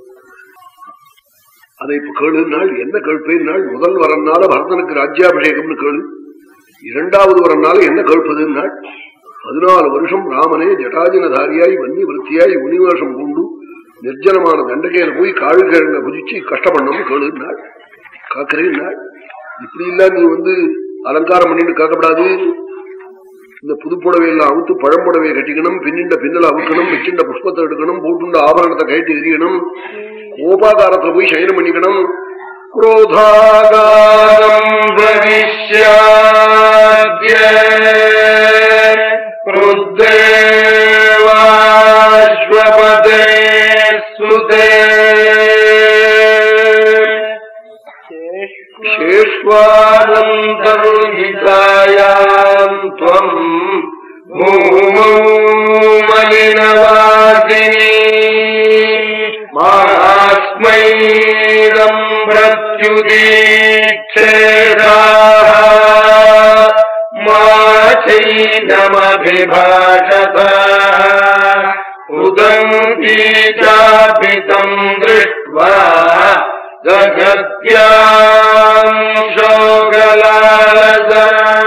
அதை இப்ப கேளு நாள் என்ன கேட்பேன் நாள் முதல் வரனால பரதனுக்கு ராஜ்யாபிஷேகம்னு கேளு இரண்டாவது வரனால என்ன கேட்பதுன்னு நாள் பதினாலு வருஷம் ராமனே ஜட்டாஜனதாரியாய் வன்னி விருத்தியாய் உனிவேஷம் கொண்டு நிர்ஜனமான தண்டகையில போய் காழுகிழங்க குதிச்சு கஷ்டப்படணும் கேளுன்னாள் காக்கிறேன்னாள் இப்படி இல்ல நீ வந்து அலங்காரம் பண்ணிட்டு காக்கப்படாது இந்த புதுப்புடவையெல்லாம் அவுத்து பழம்புடவையை கட்டிக்கணும் பின்னிண்ட பின்னல அவுக்கணும் வச்சுண்ட புஷ்பத்தை எடுக்கணும் போட்டுண்ட ஆபரணத்தை கைட்டு எரியணும் கோபாகாரத்துல போய் சயனம் பண்ணிக்கணும் क्रोधागारम् भविष्याद्य क्रुद्धेवाश्वपदे सुते शेष्वानन्तर्हितायाम् त्वम् भूमौ मलिनवासिनी मास्मैदम् प्रत्युदीक्षेदाः मा चैनमभिभाषत उदन्ती चापितम् दृष्ट्वा जगत्याम् शोकलालसा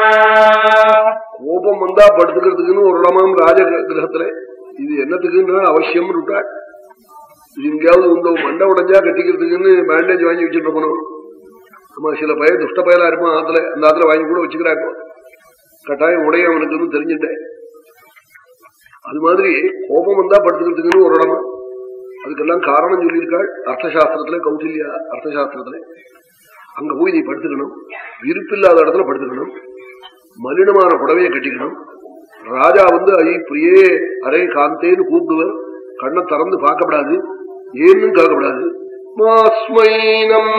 கோபம் வந்தா படுத்துக்கிறதுக்குன்னு ஒரு இடமாம் ராஜ கிரகத்துல இது என்னத்துக்குன்னு அவசியம் விட்டாள் இது எங்கேயாவது உங்க மண்டை உடைஞ்சா கட்டிக்கிறதுக்குன்னு பேண்டேஜ் வாங்கி வச்சுட்டு போனோம் நம்ம சில பய துஷ்ட பயலா இருப்பான் ஆத்துல அந்த ஆத்துல வாங்கி கூட வச்சுக்கிறா இப்போ கட்டாயம் உடைய அவனுக்கு தெரிஞ்சுட்டேன் அது மாதிரி கோபம் வந்தா படுத்துக்கிறதுக்குன்னு ஒரு இடமா அதுக்கெல்லாம் காரணம் சொல்லியிருக்காள் அர்த்தசாஸ்திரத்துல கௌசல்யா அர்த்தசாஸ்திரத்துல அங்க போய் நீ படுத்துக்கணும் இருப்பில்லாத இடத்துல படுத்துக்கணும் மலினமான புடவையை கட்டிக்கணும் ராஜா வந்து ஐ பிரியே அரே காந்தேன்னு கூப்பிடுவர் கண்ணை திறந்து பார்க்கப்படாது ஏன்னு கேட்கப்படாது மாஸ்மைனம்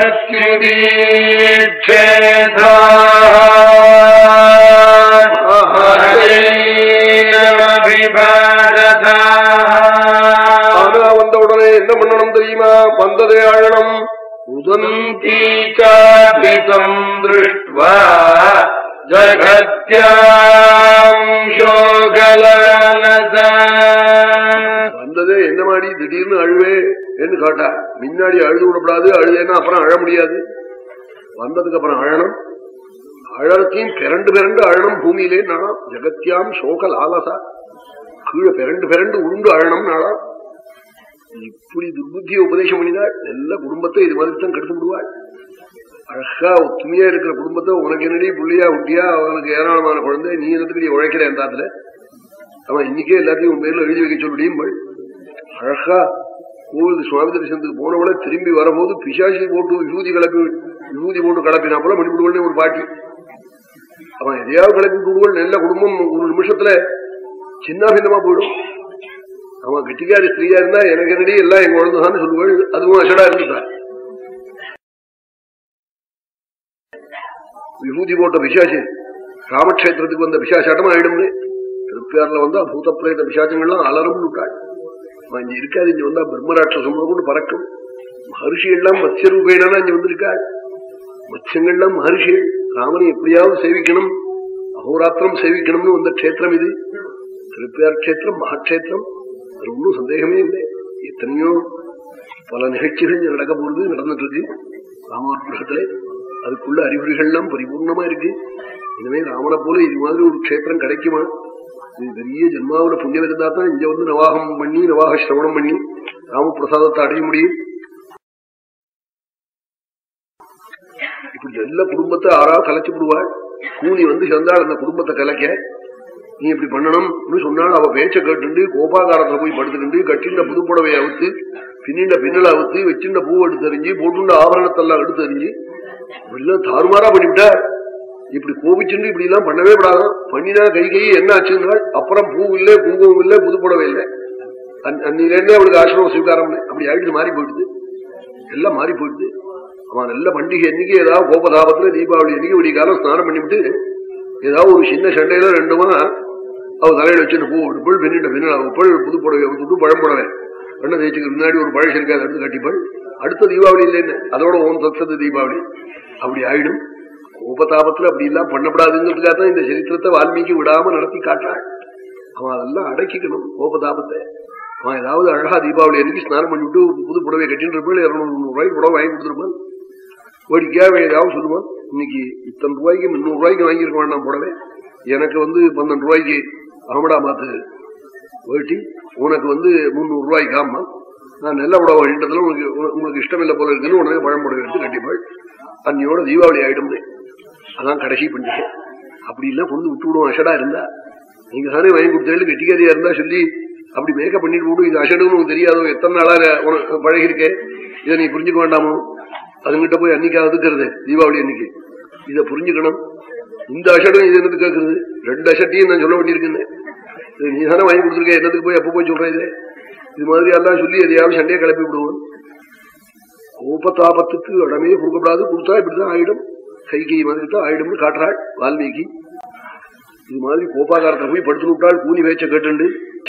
प्रत्युदीक्षेधा ஆனா வந்த உடனே என்ன பண்ணணும் தெரியுமா வந்ததே அழனம் உதந்தி चापितम् दृष्ट्वा जगत्याम् शोकलालसा வந்ததே என்ன மாடி திடீர்னு அழுவே என்று காட்டா முன்னாடி அழுது விடப்படாது அழுதேன்னா அப்புறம் அழ முடியாது வந்ததுக்கு அப்புறம் அழணும் அழறத்தையும் பிறண்டு பிறண்டு அழணும் பூமியிலே நாளாம் ஜெகத்யாம் சோக லாலசா கீழே பிறண்டு பிறண்டு உருண்டு அழணும் நாளாம் இப்படி துர்புத்திய உபதேசம் பண்ணினாள் எல்லா குடும்பத்தை இது மாதிரி தான் கெடுத்து விடுவாள் அழகா ஒத்துமையா இருக்கிற குடும்பத்தை உனக்கு என்னடி புள்ளியா உட்டியா அவனுக்கு ஏராளமான குழந்தை நீ என்னத்துக்கு உழைக்கிற எந்தாத்துல அவன் இன்னைக்கே எல்லாத்தையும் உன் பேர்ல எழுதி வைக்க சொல்லியும் அழகா கோவில் சுவாமி தரிசனத்துக்கு போனவளை திரும்பி வரபோது பிசாசி போட்டு விபூதி கிளப்பி விபூதி போட்டு கிளப்பினா போல மணிப்பிடுவல்னே ஒரு பாட்டி அவன் எதையாவது கிளப்பி விடுவல் நல்ல குடும்பம் ஒரு நிமிஷத்துல சின்ன பின்னமா போயிடும் அவன் கெட்டிக்காரி ஸ்திரீயா இருந்தா எனக்கு என்னடி எல்லாம் எங்க குழந்தைதான் சொல்லுவாள் அதுவும் அசடா இருந்துட்டா விபூதி போட்ட பிசாசி ராமக்ஷேத்திரத்துக்கு வந்த பிசாசாட்டமா ஆயிடும் திருப்பியார்ல வந்தா பூத பிரேத பிசாச்சங்கள்லாம் அலரும் விட்டாள் இங்க இருக்காது இங்க வந்தா பிரம்மராட்சசம் கொண்டு பறக்கும் மகர்ஷி எல்லாம் மத்ஸ்யரூபேனா இங்க வந்திருக்காள் மத்ஸ்யங்கள்லாம் மகர்ஷிகள் ராமனை எப்படியாவது சேவிக்கணும் அகோராத்திரம் சேவிக்கணும்னு வந்த கஷேத்திரம் இது திருப்பியார் கஷேத்திரம் மகாட்சேத்திரம் அது ஒன்றும் சந்தேகமே இல்லை எத்தனையோ பல நிகழ்ச்சிகள் இங்க நடக்க போறது நடந்துட்டு இருக்கு ராமானுகிரகத்திலே அதுக்குள்ள அறிகுறிகள்லாம் பரிபூர்ணமா இருக்கு இனிமே ராமனை போல இது மாதிரி ஒரு கஷேத்திரம் கிடைக்குமா இது பெரிய ஜென்மாவில புண்ணியம் இருந்தா தான் இங்க வந்து நவாகம் பண்ணி நவாக சிரவணம் பண்ணி ராமபிரசாதத்தை அடைய முடியும் இப்படி எல்லா குடும்பத்தை ஆறா கலைச்சு விடுவாள் கூனி வந்து சேர்ந்தாள் அந்த குடும்பத்தை கலைக்க நீ இப்படி பண்ணணும்னு சொன்னால் அவ பேச்ச கேட்டு கோபாகாரத்துல போய் படுத்துக்கிண்டு கட்டின புதுப்புடவை அவுத்து பின்னிண்ட பின்னல அவுத்து வச்சிருந்த பூ எடுத்து தெரிஞ்சு போட்டுண்ட ஆபரணத்தெல்லாம் எடுத்து தெரிஞ்சு இப்படிலாம் தாறுமாறா பண்ணிவிட்டார் இப்படி கோபிச்சுட்டு இப்படி எல்லாம் பண்ணவே கூடாதான் பண்ணினா கை கை என்ன ஆச்சுன்னா அப்புறம் பூ இல்லை குங்குமம் இல்லை புதுப்படவே இல்லை அன்னிலேருந்தே அவளுக்கு ஆசிரமம் ஸ்வீகாரம் அப்படி ஆயிடுது மாறி போயிடுது எல்லாம் மாறி போயிடுது அவன் நல்ல பண்டிகை அன்னைக்கு ஏதாவது கோபதாபத்துல தீபாவளி அன்னைக்கு விடிய காலம் ஸ்நானம் பண்ணிவிட்டு ஏதாவது ஒரு சின்ன சண்டையில ரெண்டுமா அவ தலையில வச்சுட்டு பூ விட்டுப்பள் பின்னிட்ட பின்ன அவள் புது புடவை விட்டு பழம் புடவை அண்ண தேய்ச்சிக்கு முன்னாடி ஒரு பழசு இருக்காது அடுத்து கட்டிப்பள் அடுத்த தீபாவளி இல்லைன்னு அதோட ஓம் சத்தது தீபாவளி அப்படி ஆயிடும் கோபதாபத்துல அப்படி எல்லாம் பண்ணப்படாதுங்கிறதுக்காக தான் இந்த சரித்திரத்தை வால்மீகி விடாம நடத்தி காட்டுறாள் அவன் அதெல்லாம் அடக்கிக்கணும் கோபதாபத்தை அவன் ஏதாவது அழகா தீபாவளி அன்னைக்கு ஸ்நானம் பண்ணிவிட்டு புது புடவை கட்டின்னு இருப்பாள் இருநூறு முந்நூறு ரூபாய்க்கு புடவை வாங்கி கொடுத்துருப்பான் வேடிக்கையாக ஏதாவது சொல்லுவான் இன்னைக்கு இத்தனை ரூபாய்க்கு முந்நூறு ரூபாய்க்கு வாங்கியிருக்க வேண்டாம் புடவை எனக்கு வந்து பன்னெண்டு ரூபாய்க்கு அகமதாபாத்து வேட்டி உனக்கு வந்து முந்நூறு ரூபாய்க்கு ஆமா நான் நல்ல புடவை வாங்கிட்டதுல உனக்கு உங்களுக்கு இஷ்டம் இல்லை போல இருக்குன்னு உனக்கு பழம் புடவை எடுத்து கட்டிப்பாள் அன்னையோட தீபாவளி ஆயிடும் அதான் கடைசி பண்டிகை அப்படி இல்லை கொண்டு விட்டு விடுவோம் அஷடா இருந்தா நீங்க தானே வாங்கி கொடுத்தேன் கெட்டிக்காரியா இருந்தா சொல்லி அப்படி மேக்கப் பண்ணிட்டு விடும் இது அஷடுன்னு உனக்கு தெரியாதோ எத்தனை நாளா உனக்கு பழகிருக்கே இதை நீ புரிஞ்சுக்க வேண்டாமோ அதுங்கிட்ட போய் அன்னைக்காக இருக்கிறது தீபாவளி அன்னைக்கு இதை புரிஞ்சுக்கணும் இந்த அஷடும் இது என்னது கேட்கறது ரெண்டு அஷட்டையும் நான் சொல்ல வேண்டியிருக்கேன் நீ தானே வாங்கி கொடுத்துருக்க என்னத்துக்கு போய் எப்ப போய் சொல்றேன் இது இது மாதிரி எல்லாம் சொல்லி எதையாவது சண்டையை கிளப்பி விடுவோம் கோபத்தாபத்துக்கு இடமே கொடுக்கப்படாது கொடுத்தா இப்படிதான் ஆயிடும் கை கை மாதிரி தான் ஆயிடும்னு காட்டுறாள் வால்மீகி இது மாதிரி கோபாகாரத்தை போய் படுத்து விட்டாள் கூனி வேச்ச கேட்டு